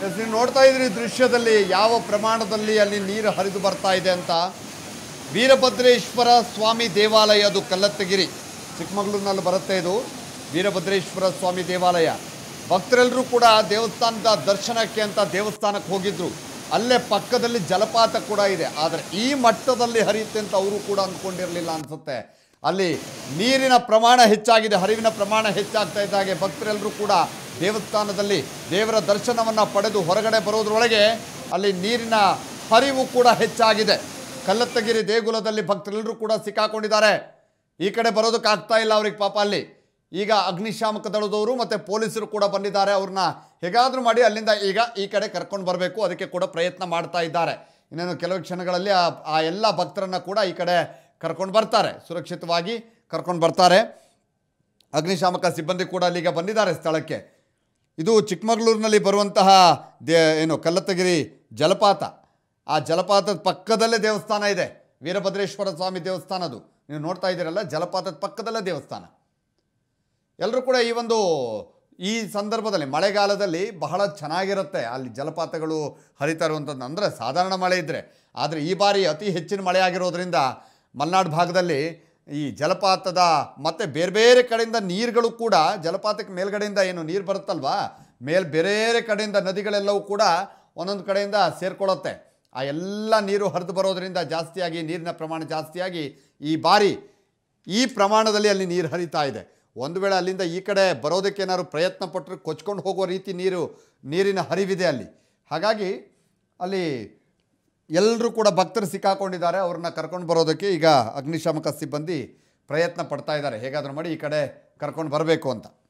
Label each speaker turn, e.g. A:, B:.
A: S, ನೀವು ನೋಡ್ತಾ ಇದ್ರಿ ದೃಶ್ಯದಲ್ಲಿ ಯಾವ ಪ್ರಮಾಣದಲ್ಲಿ ಅಲ್ಲಿ ನೀರು ಹರಿದು ಬರ್ತಾ ಇದೆ ಅಂತ ವೀರಭದ್ರೇಶ್ವರ ಸ್ವಾಮಿ ದೇವಾಲಯ ಅದು ಕಲ್ಲತ್ತಗಿರಿ ಚಿಕ್ಕಮಗಳೂರಿನಲ್ಲಿ ಬರುತ್ತೆ ಇದು ವೀರಭದ್ರೇಶ್ವರ ಸ್ವಾಮಿ ದೇವಾಲಯ ಭಕ್ತರೆಲ್ಲರೂ ಕೂಡ ದೇವಸ್ಥಾನದ ದರ್ಶನಕ್ಕೆ ಅಂತ ದೇವಸ್ಥಾನಕ್ಕೆ ಹೋಗಿದ್ರು ಅಲ್ಲೇ ಪಕ್ಕದಲ್ಲಿ ಜಲಪಾತ ಕೂಡ ಇದೆ ಆದರೆ ಈ ಮಟ್ಟದಲ್ಲಿ ಹರಿಯುತ್ತೆ ಅಂತ ಅವರು ಕೂಡ ಅಂದ್ಕೊಂಡಿರಲಿಲ್ಲ ಅನ್ಸುತ್ತೆ ಅಲ್ಲಿ ನೀರಿನ ಪ್ರಮಾಣ ಹೆಚ್ಚಾಗಿದೆ ಹರಿವಿನ ಪ್ರಮಾಣ ಹೆಚ್ಚಾಗ್ತಾ ಇದ್ದಾಗೆ ಭಕ್ತರೆಲ್ಲರೂ ಕೂಡ ದೇವಸ್ಥಾನದಲ್ಲಿ ದೇವರ ದರ್ಶನವನ್ನು ಪಡೆದು ಹೊರಗಡೆ ಬರೋದ್ರೊಳಗೆ ಅಲ್ಲಿ ನೀರಿನ ಹರಿವು ಕೂಡ ಹೆಚ್ಚಾಗಿದೆ ಕಲ್ಲತ್ತಗಿರಿ ದೇಗುಲದಲ್ಲಿ ಭಕ್ತರೆಲ್ಲರೂ ಕೂಡ ಸಿಕ್ಕಾಕೊಂಡಿದ್ದಾರೆ ಈ ಕಡೆ ಬರೋದಕ್ಕಾಗ್ತಾ ಇಲ್ಲ ಅವ್ರಿಗೆ ಪಾಪ ಅಲ್ಲಿ ಈಗ ಅಗ್ನಿಶಾಮಕ ದಳದವರು ಮತ್ತು ಪೊಲೀಸರು ಕೂಡ ಬಂದಿದ್ದಾರೆ ಅವ್ರನ್ನ ಹೇಗಾದರೂ ಮಾಡಿ ಅಲ್ಲಿಂದ ಈಗ ಈ ಕಡೆ ಕರ್ಕೊಂಡು ಬರಬೇಕು ಅದಕ್ಕೆ ಕೂಡ ಪ್ರಯತ್ನ ಮಾಡ್ತಾ ಇದ್ದಾರೆ ಇನ್ನೇನು ಕೆಲವು ಕ್ಷಣಗಳಲ್ಲಿ ಆ ಆ ಎಲ್ಲ ಭಕ್ತರನ್ನ ಕೂಡ ಈ ಕಡೆ ಕರ್ಕೊಂಡು ಬರ್ತಾರೆ ಸುರಕ್ಷಿತವಾಗಿ ಕರ್ಕೊಂಡು ಬರ್ತಾರೆ ಅಗ್ನಿಶಾಮಕ ಸಿಬ್ಬಂದಿ ಕೂಡ ಅಲ್ಲಿಗೆ ಬಂದಿದ್ದಾರೆ ಸ್ಥಳಕ್ಕೆ ಇದು ಚಿಕ್ಕಮಗಳೂರಿನಲ್ಲಿ ಬರುವಂತಹ ದೇ ಏನು ಕಲ್ಲತ್ತಗಿರಿ ಜಲಪಾತ ಆ ಜಲಪಾತದ ಪಕ್ಕದಲ್ಲೇ ದೇವಸ್ಥಾನ ಇದೆ ವೀರಭದ್ರೇಶ್ವರ ಸ್ವಾಮಿ ದೇವಸ್ಥಾನ ಅದು ನೀವು ನೋಡ್ತಾ ಇದ್ದೀರಲ್ಲ ಜಲಪಾತದ ಪಕ್ಕದಲ್ಲೇ ದೇವಸ್ಥಾನ ಎಲ್ಲರೂ ಕೂಡ ಈ ಒಂದು ಈ ಸಂದರ್ಭದಲ್ಲಿ ಮಳೆಗಾಲದಲ್ಲಿ ಬಹಳ ಚೆನ್ನಾಗಿರುತ್ತೆ ಅಲ್ಲಿ ಜಲಪಾತಗಳು ಹರಿತಾ ಇರುವಂಥದ್ದು ಅಂದರೆ ಸಾಧಾರಣ ಮಳೆ ಇದ್ದರೆ ಆದರೆ ಈ ಬಾರಿ ಅತಿ ಹೆಚ್ಚಿನ ಮಳೆ ಆಗಿರೋದ್ರಿಂದ ಮಲೆನಾಡು ಭಾಗದಲ್ಲಿ ಈ ಜಲಪಾತದ ಮತ್ತು ಬೇರೆ ಬೇರೆ ಕಡೆಯಿಂದ ನೀರುಗಳು ಕೂಡ ಜಲಪಾತಕ್ಕೆ ಮೇಲ್ಗಡೆಯಿಂದ ಏನು ನೀರು ಬರುತ್ತಲ್ವಾ ಮೇಲ್ ಬೇರೆ ಬೇರೆ ಕಡೆಯಿಂದ ನದಿಗಳೆಲ್ಲವೂ ಕೂಡ ಒಂದೊಂದು ಕಡೆಯಿಂದ ಸೇರ್ಕೊಳ್ಳುತ್ತೆ ಆ ಎಲ್ಲ ನೀರು ಹರಿದು ಬರೋದರಿಂದ ಜಾಸ್ತಿಯಾಗಿ ನೀರಿನ ಪ್ರಮಾಣ ಜಾಸ್ತಿಯಾಗಿ ಈ ಬಾರಿ ಈ ಪ್ರಮಾಣದಲ್ಲಿ ಅಲ್ಲಿ ನೀರು ಹರಿತಾ ಇದೆ ಒಂದು ವೇಳೆ ಅಲ್ಲಿಂದ ಈ ಕಡೆ ಬರೋದಕ್ಕೆ ಏನಾದ್ರು ಪ್ರಯತ್ನ ಪಟ್ಟರೆ ಕೊಚ್ಕೊಂಡು ಹೋಗೋ ರೀತಿ ನೀರು ನೀರಿನ ಹರಿವಿದೆ ಅಲ್ಲಿ ಹಾಗಾಗಿ ಅಲ್ಲಿ ಎಲ್ಲರೂ ಕೂಡ ಭಕ್ತರು ಸಿಕ್ಕಾಕೊಂಡಿದ್ದಾರೆ ಅವ್ರನ್ನ ಕರ್ಕೊಂಡು ಬರೋದಕ್ಕೆ ಈಗ ಅಗ್ನಿಶಾಮಕ ಸಿಬ್ಬಂದಿ ಪ್ರಯತ್ನ ಪಡ್ತಾ ಇದ್ದಾರೆ ಹೇಗಾದರೂ ಮಾಡಿ ಈ ಕಡೆ ಕರ್ಕೊಂಡು ಬರಬೇಕು ಅಂತ